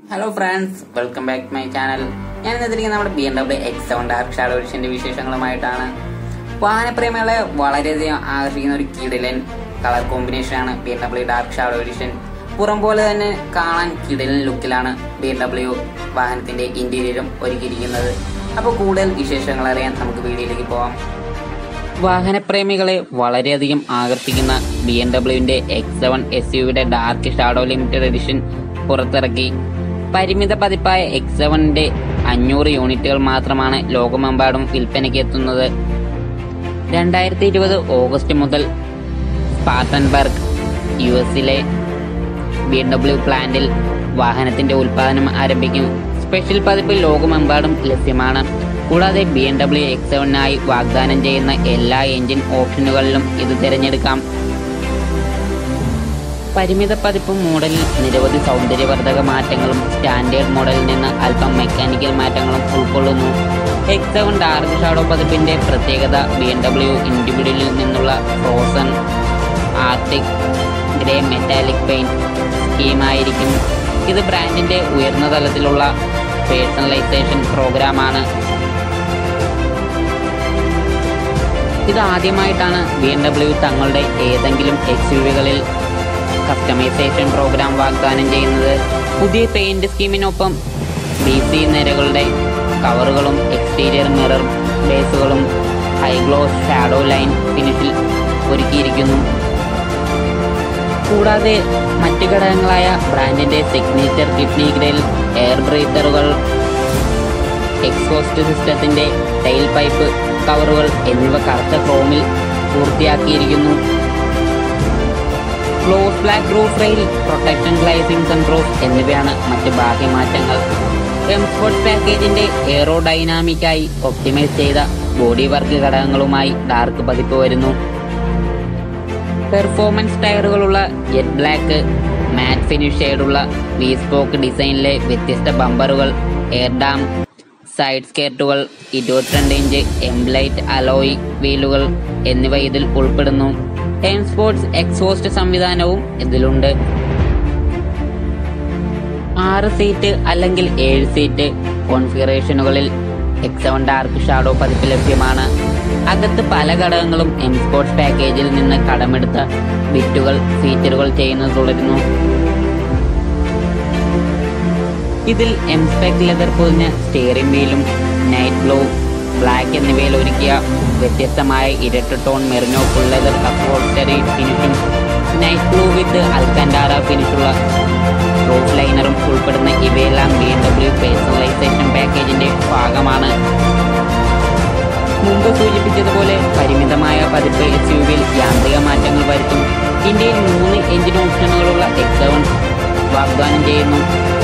hello friends welcome back to my channel ഞാൻ ഇന്നെത്തിരിക്കുന്ന നമ്മുടെ B M W X seven dark shadow എഡിഷന്റെ വിശേഷങ്ങളുമായിട്ടാണ് വാഹനപ്രേമികളെ വളരെയധികം ആകർഷിക്കുന്ന ഒരു കിടിലൻ കളർ കോമ്പിനേഷനാണ് B M W dark shadow edition പുറം പോലെ തന്നെ കാണാൻ കിടിലൻ ലുക്കിലാണ് ബി എം ഡബ്ല്യു വാഹനത്തിന്റെ ഇന്റീരിയറും ഒരുക്കിയിരിക്കുന്നത് അപ്പോൾ കൂടുതൽ വിശേഷങ്ങൾ അറിയാൻ നമുക്ക് വീഡിയോയിലേക്ക് പോവാം വാഹനപ്രേമികളെ വളരെയധികം ആകർഷിക്കുന്ന ബി എം ഡബ്ല്യുവിന്റെ എക്സ് സെവൻ എസ് യുടെ ഡാർക്ക് ഷാഡോ ലിമിറ്റഡ് എഡിഷൻ പുറത്തിറക്കി പരിമിത പതിപ്പായ എക്സ് സെവന്റെ അഞ്ഞൂറ് യൂണിറ്റുകൾ മാത്രമാണ് ലോകമെമ്പാടും വിൽപ്പനയ്ക്ക് എത്തുന്നത് രണ്ടായിരത്തി ഇരുപത് ഓഗസ്റ്റ് മുതൽ സ്പാർട്ടൻബർഗ് യു എസിലെ ബി എം ഡബ്ല്യു പ്ലാന്റിൽ വാഹനത്തിന്റെ ഉൽപാദനം ആരംഭിക്കും സ്പെഷ്യൽ പതിപ്പ് ലോകമെമ്പാടും ലഭ്യമാണ് കൂടാതെ ബി എം ഡബ്ല്യു എക്സ് സെവനായി വാഗ്ദാനം ചെയ്യുന്ന എല്ലാ എഞ്ചിൻ ഓപ്ഷനുകളിലും ഇത് തിരഞ്ഞെടുക്കാം പരിമിത പതിപ്പ് മോഡലിൽ നിരവധി സൗന്ദര്യവർദ്ധക മാറ്റങ്ങളും സ്റ്റാൻഡേർഡ് മോഡലിൽ നിന്ന് അല്പം മെക്കാനിക്കൽ മാറ്റങ്ങളും ഉൾക്കൊള്ളുന്നു എക്സ് സെവൻ ഡാർക്ക് ഷാഡോ പതിപ്പിന്റെ പ്രത്യേകത ബി എം ഡബ്ല്യു ഇൻഡിവിഡ്വലിൽ നിന്നുള്ള frozen arctic grey metallic paint സ്കീമായിരിക്കും ഇത് ബ്രാൻഡിന്റെ ഉയർന്ന തലത്തിലുള്ള പേഴ്സണലൈസേഷൻ പ്രോഗ്രാമാണ് ഇത് ആദ്യമായിട്ടാണ് ബി എം ഡബ്ല്യു തങ്ങളുടെ ഏതെങ്കിലും എക്സ് യു വികളിൽ കസ്റ്റമൈസേഷൻ പ്രോഗ്രാം വാഗ്ദാനം ചെയ്യുന്നത് പുതിയ പെയിന്റ് സ്കീമിനൊപ്പം ബി സി നിരകളുടെ കവറുകളും എക്സ്റ്റീരിയർ മിറർ ബേസുകളും ഹൈഗ്ലോസ് ഷാഡോ ലൈൻ ഫിനിഷിൽ ഒരുക്കിയിരിക്കുന്നു കൂടാതെ മറ്റ് ഘടകങ്ങളായ ബ്രാൻഡിന്റെ സിഗ്നേച്ചർ കിഡ്നി ഗ്രിൽ എയർ ബ്രീത്തറുകൾ എക്സോസ്റ്റ് സിസ്റ്റത്തിന്റെ ടൈൽ പൈപ്പ് കവറുകൾ എന്നിവ കറുത്ത ക്രോമിൽ പൂർത്തിയാക്കിയിരിക്കുന്നു gloss black roof rail protection glazing control എന്നിവയാണ് മറ്റ് ബാഹ്യമാറ്റങ്ങൾ എം സ്പോർട്സ് പാക്കേജിന്റെ എയറോഡൈനാമിക്കായി ഒപ്റ്റിമൈസ് ചെയ്ത ബോഡി വർക്ക് ഘടകങ്ങളുമായി ഡാർക്ക് പതിപ്പ് വരുന്നു പെർഫോമൻസ് ടയറുകളുള്ള ജെറ്റ് ബ്ലാക്ക് മാറ്റ് ഫിനിഷ് ഷെയ്ഡുള്ള വി സ്പോക്ക് ഡിസൈനിലെ വ്യത്യസ്ത ബമ്പറുകൾ എയർ ഡാം സൈഡ് സ്കേർട്ടുകൾ ഇരുപത്തിരണ്ട് ഇഞ്ച് എംബ്ലൈറ്റ് അലോയ് വീലുകൾ എന്നിവ ഇതിൽ ഉൾപ്പെടുന്നു ടൈം സ്പോർട്സ് എക്സോസ്റ്റ് സംവിധാനവും ഇതിലുണ്ട് ആറ് സീറ്റ് അല്ലെങ്കിൽ ഏഴ് സീറ്റ് കോൺഫിഗറേഷനുകളിൽ എക്സ് സെവൻ ഡാർക്ക് ഷാഡോ പതിപ്പ് ലഭ്യമാണ് അകത്ത് പല ഘടകങ്ങളും എം സ്പോർട്സ് പാക്കേജിൽ നിന്ന് കടമെടുത്ത ബിറ്റുകൾ ഫീച്ചറുകൾ ചെയ്യുന്നത് തുടരുന്നു ഇതിൽ എം സ്പെക് ലെതർ പൊതിഞ്ഞ സ്റ്റിയറിംഗ് വീലും നൈറ്റ് ബ്ലൂ ബ്ലാക്ക് എന്നിവയിൽ ഒരുക്കിയ വ്യത്യസ്തമായ ഇരട്ട tone merino full leather upholstery ഫിനിഷും നൈറ്റ് ബ്ലൂ വിത്ത് അൽക്കൻഡാറ ഫിനിഷുള്ള റൂഫ് ലൈനറും ഉൾപ്പെടുന്ന ഇവയെല്ലാം ബി എം ഡബ്ല്യു പേഴ്സണലൈസേഷൻ പാക്കേജിന്റെ ഭാഗമാണ് മുമ്പ് സൂചിപ്പിച്ചതുപോലെ പരിമിതമായ പതിപ്പ് എസ് യു വിയിൽ യാന്ത്രിക മാറ്റങ്ങൾ വരുത്തും ഇന്ത്യയിൽ മൂന്ന് എഞ്ചിൻ ഓപ്ഷനുകളുള്ള എക്സ് സെവൻ വാഗ്ദാനം ചെയ്യുന്നു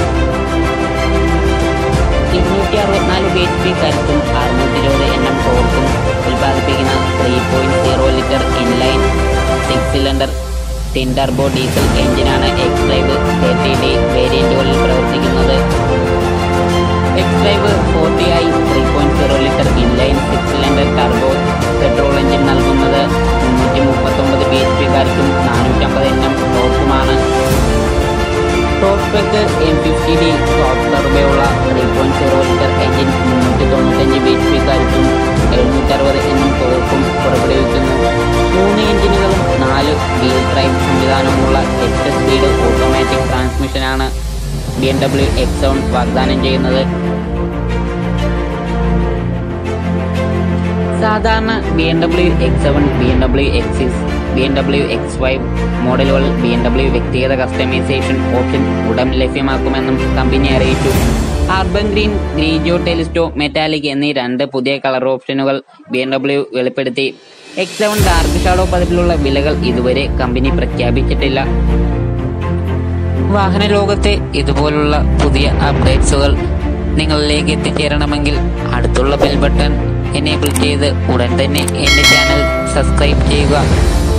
ഇരുന്നൂറ്റി അറുപത്തിനാല് ബി എച്ച് പി കരുത്തും അറുന്നൂറ്റി ഇരുപത് എൻ എം ടോർക്കും ഉൽപ്പാദിപ്പിക്കുന്ന three point zero litre inline six cylinder twin turbo diesel എഞ്ചിനാണ് എക്സ് ഡ്രൈവ് തേർട്ടി ഡി വേരിയന്റുകളിൽ പ്രവർത്തിക്കുന്നത് X drive forty I three point zero litre inline six cylinder turbo petrol engine നൽകുന്നത് മുന്നൂറ്റി മുപ്പത്തൊമ്പത് ബി എച്ച് പി കാർക്കും നാനൂറ്റമ്പത് N M ടോർക്കുമാണ് top spec M fifty D top ടർബോയുള്ള three point zero litre engine മുന്നൂറ്റി തൊണ്ണൂറ്റഞ്ച് ബി എച്ച് പി കാർക്കും എഴുന്നൂറ്ററുപത് എൻ എം ടോർക്കും പുറപ്പെടുവിക്കുന്നു മൂന്ന് എഞ്ചിനുകളും നാല് വീൽ ഡ്രൈവ് സംവിധാനമുള്ള എട്ട് സ്പീഡ് ഓട്ടോമാറ്റിക് ട്രാൻസ്മിഷനാണ് B M W X seven വാഗ്ദാനം ചെയ്യുന്നത് സാധാരണ B M W X seven B M W X six B M W X five മോഡലുകൾ ബി എം ഡബ്ല്യു വ്യക്തിഗത കസ്റ്റമൈസേഷൻ ഓപ്ഷൻ ഉടൻ ലഭ്യമാക്കുമെന്നും കമ്പനി അറിയിച്ചു urban green grigio telesto metallic എന്നീ രണ്ട് പുതിയ കളർ ഓപ്ഷനുകൾ ബി എം ഡബ്ല്യു വെളിപ്പെടുത്തി എക്സ് സെവൻ ഡാർക്ക് ഷാഡോ പതിപ്പിലുള്ള വിലകൾ ഇതുവരെ കമ്പനി പ്രഖ്യാപിച്ചിട്ടില്ല വാഹന ലോകത്തെ ഇതുപോലുള്ള പുതിയ അപ്ഡേറ്റ്സുകൾ നിങ്ങളിലേക്ക് എത്തിച്ചേരണമെങ്കിൽ അടുത്തുള്ള ബെൽ ബട്ടൺ എനേബിൾ ചെയ്ത് ഉടൻ തന്നെ എൻ്റെ ചാനൽ സബ്സ്ക്രൈബ് ചെയ്യുക